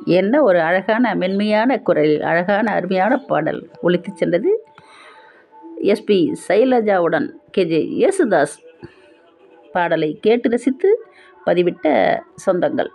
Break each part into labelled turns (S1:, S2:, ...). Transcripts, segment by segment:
S1: என்ன ஒரு அழகான மென்மையான குரலில் அழகான அருமையான பாடல் ஒலித்துச் சென்றது எஸ்பி சைலஜாவுடன் கேஜே யேசுதாஸ் பாடலை கேட்டு ரசித்து பதிவிட்ட சொந்தங்கள்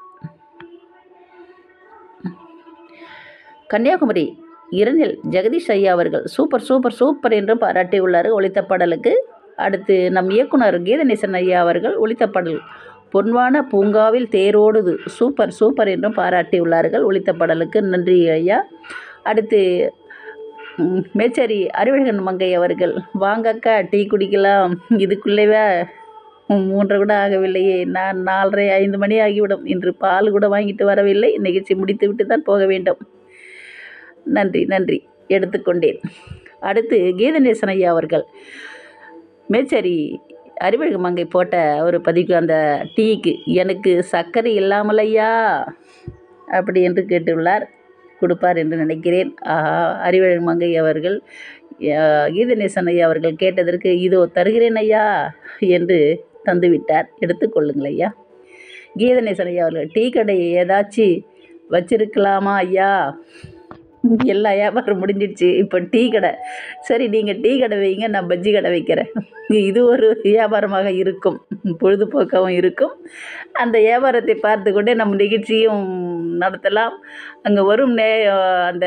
S1: கன்னியாகுமரி இரணில் ஜெகதீஷ் ஐயா அவர்கள் சூப்பர் சூப்பர் சூப்பர் என்று பாராட்டியுள்ளார் ஒலித்த பாடலுக்கு அடுத்து நம் இயக்குனர் கீதநேசன் ஐயா அவர்கள் ஒலித்த பாடல் பொன்வான பூங்காவில் தேரோடுது சூப்பர் சூப்பர் என்றும் பாராட்டியுள்ளார்கள் ஒலித்த பாடலுக்கு நன்றி ஐயா அடுத்து ம், மேச்சேரி அறிவழகன் மங்கை அவர்கள் வாங்கக்கா டீ குடிக்கலாம் இதுக்குள்ளேவா மூன்றரை கூட ஆகவில்லையே நான் நாலரை ஐந்து மணி ஆகிவிடும் இன்று பால் கூட வாங்கிட்டு வரவில்லை நிகழ்ச்சி முடித்து விட்டு தான் போக வேண்டும் நன்றி நன்றி எடுத்துக்கொண்டேன் அடுத்து கீதநேசன் ஐயா அவர்கள் மேச்சேரி அறிவழகு மங்கை போட்ட ஒரு பதிவு அந்த டீக்கு எனக்கு சர்க்கரை இல்லாமல் ஐயா அப்படி என்று கேட்டுள்ளார் கொடுப்பார் என்று நினைக்கிறேன் ஆஹா அறிவழகு மங்கை அவர்கள் அஹ், கீதநேசன் ஐயா அவர்கள் கேட்டதற்கு இதோ தருகிறேன் ஐயா என்று தந்துவிட்டார் எடுத்துக்கொள்ளுங்கள் ஐயா கீதநேசன் ஐயா அவர்கள் டீ கடை ஏதாச்சும் வச்சிருக்கலாமா ஐயா எல்லா வியாபாரம் முடிஞ்சிடுச்சு இப்போ டீ கடை சரி நீங்கள் டீ கடை வைங்க நான் பஜ்ஜி கடை வைக்கிறேன் இது ஒரு வியாபாரமாக இருக்கும் பொழுதுபோக்காகவும் இருக்கும் அந்த வியாபாரத்தை பார்த்து கொண்டே நம்ம நிகழ்ச்சியும் நடத்தலாம் அங்கே வரும் நே அந்த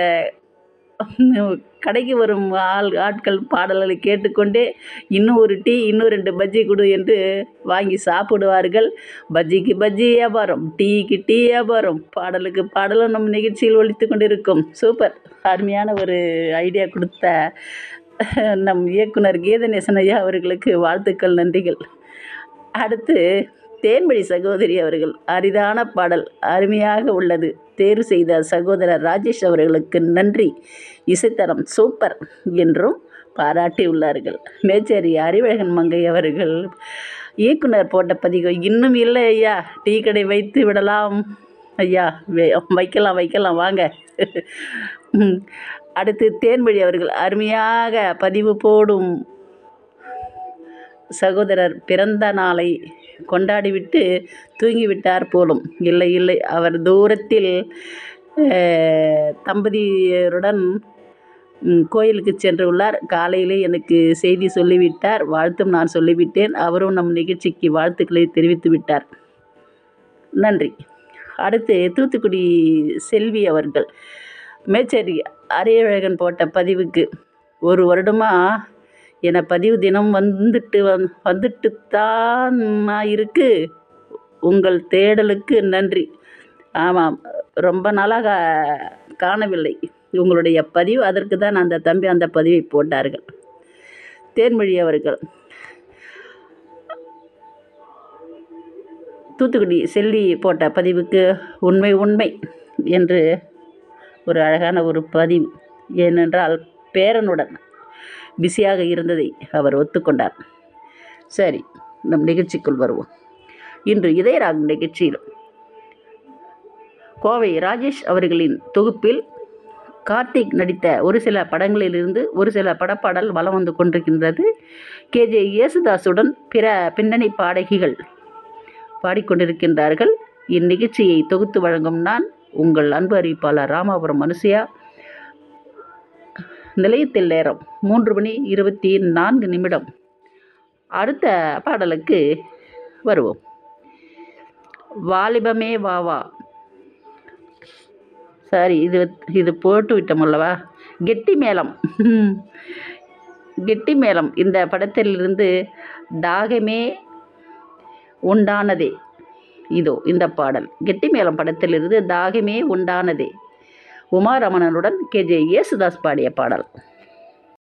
S1: கடைக்கு வரும் ஆள் ஆட்கள் பாடல்களை கேட்டுக்கொண்டே இன்னும் ஒரு டீ இன்னும் ரெண்டு பஜ்ஜி கொடு என்று வாங்கி சாப்பிடுவார்கள் பஜ்ஜிக்கு பஜ்ஜி வியாபாரம் டீக்கு டீ வியாபாரம் பாடலுக்கு பாடலும் நம் நிகழ்ச்சியில் ஒலித்து கொண்டிருக்கும் சூப்பர் அருமையான ஒரு ஐடியா கொடுத்த நம் இயக்குனர் கீதநேசன் ஐயா அவர்களுக்கு வாழ்த்துக்கள் நன்றிகள் அடுத்து தேன்மொழி சகோதரி அவர்கள் அரிதான பாடல் அருமையாக உள்ளது தேர்வு செய்த சகோதரர் ராஜேஷ் அவர்களுக்கு நன்றி இசைத்தரம் சூப்பர் என்றும் பாராட்டியுள்ளார்கள் மேச்சேரி அறிவழகன் மங்கை அவர்கள் இயக்குனர் போட்ட பதிவு இன்னும் இல்லை ஐயா டீ கடை வைத்து விடலாம் ஐயா வை- வைக்கலாம் வைக்கலாம் வாங்க ம். அடுத்து தேன்மொழி அவர்கள் அருமையாக பதிவு போடும் சகோதரர் பிறந்த நாளை கொண்டாடிவிட்டு தூங்கிவிட்டார் போலும் இல்லை இல்லை அவர் தூரத்தில் அஹ், தம்பதியருடன் ம், கோயிலுக்கு சென்றுள்ளார் காலையிலே எனக்கு செய்தி சொல்லிவிட்டார் வாழ்த்தும் நான் சொல்லிவிட்டேன் அவரும் நம் நிகழ்ச்சிக்கு வாழ்த்துக்களை தெரிவித்து விட்டார் நன்றி அடுத்து தூத்துக்குடி செல்வி அவர்கள் மேச்சேரி அரியழகன் போட்ட பதிவுக்கு ஒரு வருடமாக என பதிவு தினம் வந்துட்டு வந் வந்துட்டு தான் இருக்கு உங்கள் தேடலுக்கு நன்றி ஆமாம் ரொம்ப நாளாக காணவில்லை உங்களுடைய பதிவு அதற்கு தான் அந்த தம்பி அந்த பதிவை போட்டார்கள் தேன்மொழி அவர்கள் தூத்துக்குடி செல்வி போட்ட பதிவுக்கு உண்மை உண்மை என்று ஒரு அழகான ஒரு பதிவு ஏனென்றால் பேரனுடன் பிஸியாக இருந்ததை அவர் ஒத்துக்கொண்டார் சரி நம் நிகழ்ச்சிக்குள் வருவோம் இன்று இதயராக் நிகழ்ச்சியில் கோவை ராஜேஷ் அவர்களின் தொகுப்பில் கார்த்திக் நடித்த ஒரு சில படங்களிலிருந்து ஒரு சில படப்பாடல் வலம் வந்து கொண்டிருக்கின்றது கேஜே யேசுதாசுடன் பிற பின்னணி பாடகிகள் பாடிக்கொண்டிருக்கின்றார்கள் இந்நிகழ்ச்சியை தொகுத்து வழங்கும் நான் உங்கள் அன்பு அறிவிப்பாளர் ராமாபுரம் அனுசுயா நிலையத்தில் நேரம் மூன்று மணி இருபத்தி நான்கு நிமிடம் அடுத்த பாடலுக்கு வருவோம் வாலிபமே வா வா சாரி இது இது போட்டு விட்டோம் அல்லவா கெட்டி மேளம் கெட்டி மேளம் இந்த படத்திலிருந்து தாகமே உண்டானதே இதோ இந்த பாடல் கெட்டி மேளம் படத்திலிருந்து தாகமே உண்டானதே உமாரமணனுடன் கே ஜே யேசுதாஸ் பாடிய பாடல்